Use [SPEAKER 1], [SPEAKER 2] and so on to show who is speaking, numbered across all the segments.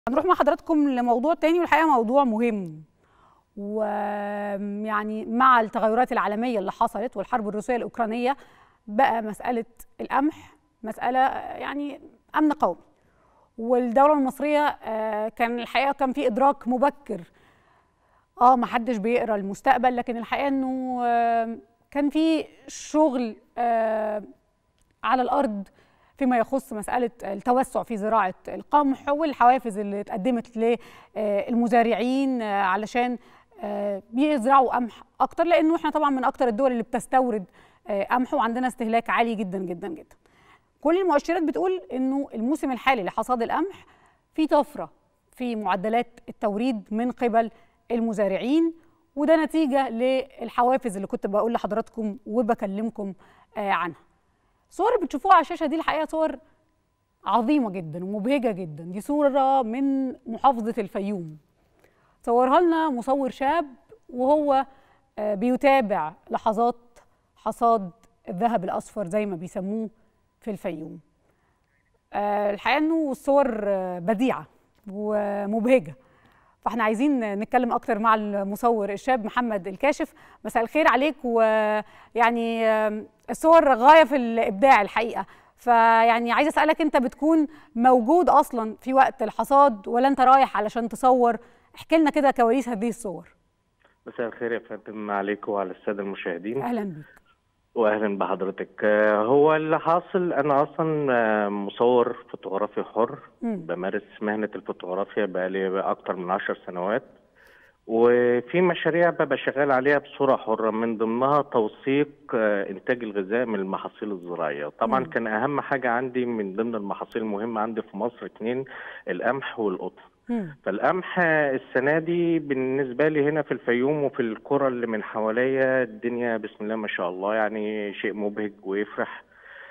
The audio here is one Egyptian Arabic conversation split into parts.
[SPEAKER 1] هنروح مع حضراتكم لموضوع تاني والحقيقه موضوع مهم ويعني مع التغيرات العالميه اللي حصلت والحرب الروسيه الاوكرانيه بقى مساله القمح مساله يعني امن قومي والدوله المصريه كان الحقيقه كان في ادراك مبكر اه ما حدش بيقرا المستقبل لكن الحقيقه انه كان في شغل على الارض فيما يخص مساله التوسع في زراعه القمح والحوافز اللي اتقدمت للمزارعين علشان بيزرعوا قمح اكتر لانه احنا طبعا من اكتر الدول اللي بتستورد قمح وعندنا استهلاك عالي جدا جدا جدا. كل المؤشرات بتقول انه الموسم الحالي لحصاد القمح في طفره في معدلات التوريد من قبل المزارعين وده نتيجه للحوافز اللي كنت بقول لحضراتكم وبكلمكم عنها. الصور اللي بتشوفوها على الشاشه دي الحقيقه صور عظيمه جدا ومبهجه جدا دي صوره من محافظه الفيوم صورها لنا مصور شاب وهو بيتابع لحظات حصاد الذهب الاصفر زي ما بيسموه في الفيوم الحقيقه انه الصور بديعه ومبهجه فاحنا عايزين نتكلم اكتر مع المصور الشاب محمد الكاشف مساء الخير عليك ويعني الصور غايه في الابداع الحقيقه فيعني عايزه اسالك انت بتكون موجود اصلا في وقت الحصاد ولا انت رايح علشان تصور احكي لنا كده كواليس هذه الصور
[SPEAKER 2] مساء الخير يا فندم عليكم وعلى الساده المشاهدين
[SPEAKER 1] اهلا بيك
[SPEAKER 2] واهلا بحضرتك هو اللي حاصل انا اصلا مصور فوتوغرافي حر م. بمارس مهنه الفوتوغرافيا بقالي اكتر من عشر سنوات وفي مشاريع ببقى شغال عليها بصوره حره من ضمنها توثيق انتاج الغذاء من المحاصيل الزراعيه طبعا م. كان اهم حاجه عندي من ضمن المحاصيل المهمه عندي في مصر اثنين القمح والقطن فالقمح السنه دي بالنسبه لي هنا في الفيوم وفي القرى اللي من حواليا الدنيا بسم الله ما شاء الله يعني شيء مبهج ويفرح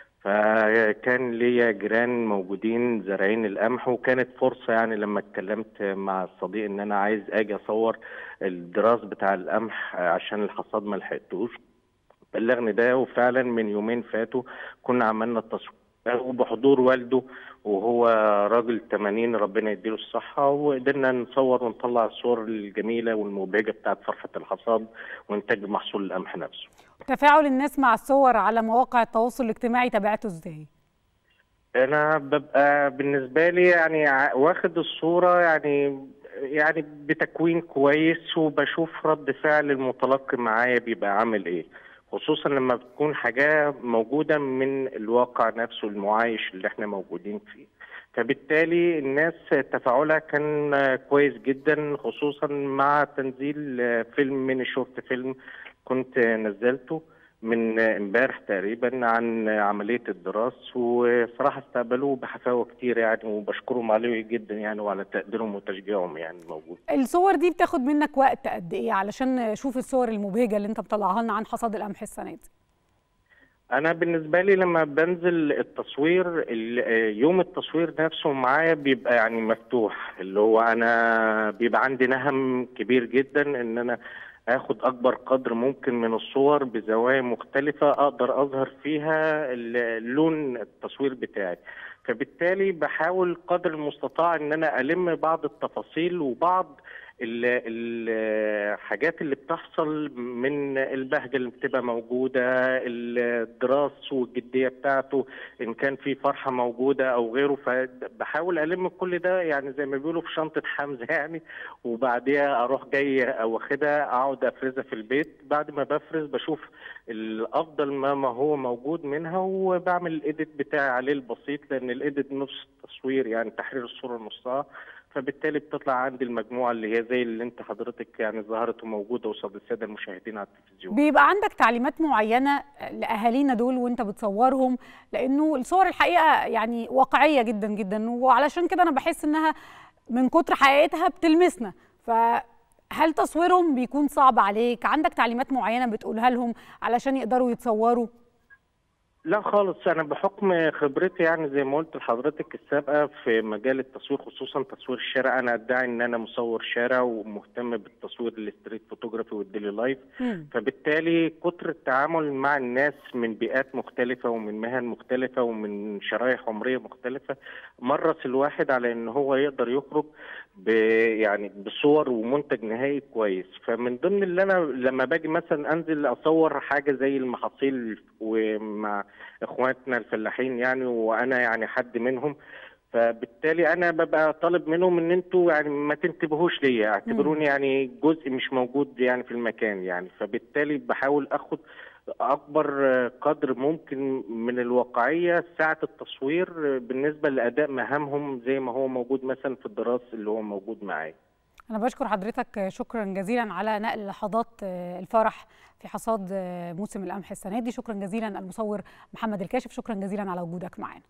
[SPEAKER 2] فكان ليا جيران موجودين زارعين القمح وكانت فرصه يعني لما اتكلمت مع الصديق ان انا عايز اجي اصور الدراس بتاع القمح عشان الحصاد ما لحقتوش بلغني ده وفعلا من يومين فاتوا كنا عملنا التصوير وبحضور والده وهو راجل 80 ربنا يديله الصحة وقدرنا نصور ونطلع الصور الجميلة والمبهجة بتاعت فرحة الحصاد وإنتاج محصول القمح نفسه.
[SPEAKER 1] تفاعل الناس مع الصور على مواقع التواصل الاجتماعي تابعته إزاي؟
[SPEAKER 2] أنا ببقى بالنسبة لي يعني واخد الصورة يعني يعني بتكوين كويس وبشوف رد فعل المتلقي معايا بيبقى عامل إيه. خصوصا لما بتكون حاجة موجودة من الواقع نفسه المعايش اللي احنا موجودين فيه فبالتالي الناس تفاعلها كان كويس جدا خصوصا مع تنزيل فيلم من الشورت فيلم كنت نزلته من امبارح تقريبا عن عمليه الدراسه وصراحه استقبلوه بحفاوه كتير يعني وبشكرهم عليه جدا يعني وعلى تقديرهم وتشجيعهم يعني الموجود.
[SPEAKER 1] الصور دي بتاخد منك وقت قد ايه علشان نشوف الصور المبهجه اللي انت مطلعها لنا عن حصاد القمح السنه دي؟
[SPEAKER 2] انا بالنسبه لي لما بنزل التصوير يوم التصوير نفسه معايا بيبقى يعني مفتوح اللي هو انا بيبقى عندي نهم كبير جدا ان انا اخد اكبر قدر ممكن من الصور بزوايا مختلفه اقدر اظهر فيها لون التصوير بتاعي فبالتالي بحاول قدر المستطاع ان انا الم بعض التفاصيل وبعض الحاجات اللي بتحصل من البهجه اللي بتبقى موجوده الدراس والجديه بتاعته ان كان في فرحه موجوده او غيره فبحاول الم كل ده يعني زي ما بيقولوا في شنطه حمزه يعني وبعديها اروح جاي واخدها اقعد افرزها في البيت بعد ما بفرز بشوف الافضل ما ما هو موجود منها وبعمل الايديت بتاعي عليه البسيط لان الايديت نص التصوير يعني تحرير الصوره نصها فبالتالي بتطلع عندي المجموعه اللي هي زي اللي انت حضرتك يعني ظهرت وموجوده قصاد الساده المشاهدين على التلفزيون.
[SPEAKER 1] بيبقى عندك تعليمات معينه لاهالينا دول وانت بتصورهم لانه الصور الحقيقه يعني واقعيه جدا جدا وعلشان كده انا بحس انها من كتر حقيقتها بتلمسنا فهل تصويرهم بيكون صعب عليك؟ عندك تعليمات معينه بتقولها لهم علشان يقدروا يتصوروا؟
[SPEAKER 2] لا خالص انا بحكم خبرتي يعني زي ما قلت لحضرتك السابقه في مجال التصوير خصوصا تصوير الشارع انا ادعي ان انا مصور شارع ومهتم بالتصوير الستريت فوتوغرافي والديلي لايف
[SPEAKER 1] مم.
[SPEAKER 2] فبالتالي كتر التعامل مع الناس من بيئات مختلفه ومن مهن مختلفه ومن شرائح عمريه مختلفه مرس الواحد على ان هو يقدر يخرج ب يعني بصور ومنتج نهائي كويس فمن ضمن اللي انا لما باجي مثلا انزل اصور حاجه زي المحاصيل ومع اخواتنا الفلاحين يعني وانا يعني حد منهم فبالتالي انا ببقى طالب منهم ان انتوا يعني ما تنتبهوش ليا اعتبروني يعني جزء مش موجود يعني في المكان يعني فبالتالي بحاول اخد اكبر قدر ممكن من الواقعيه ساعه التصوير بالنسبه لاداء مهامهم زي ما هو موجود مثلا في الدراسه اللي هو موجود معايا
[SPEAKER 1] أنا بشكر حضرتك شكرا جزيلا على نقل لحظات الفرح في حصاد موسم القمح السنة دي شكرا جزيلا المصور محمد الكاشف شكرا جزيلا على وجودك معنا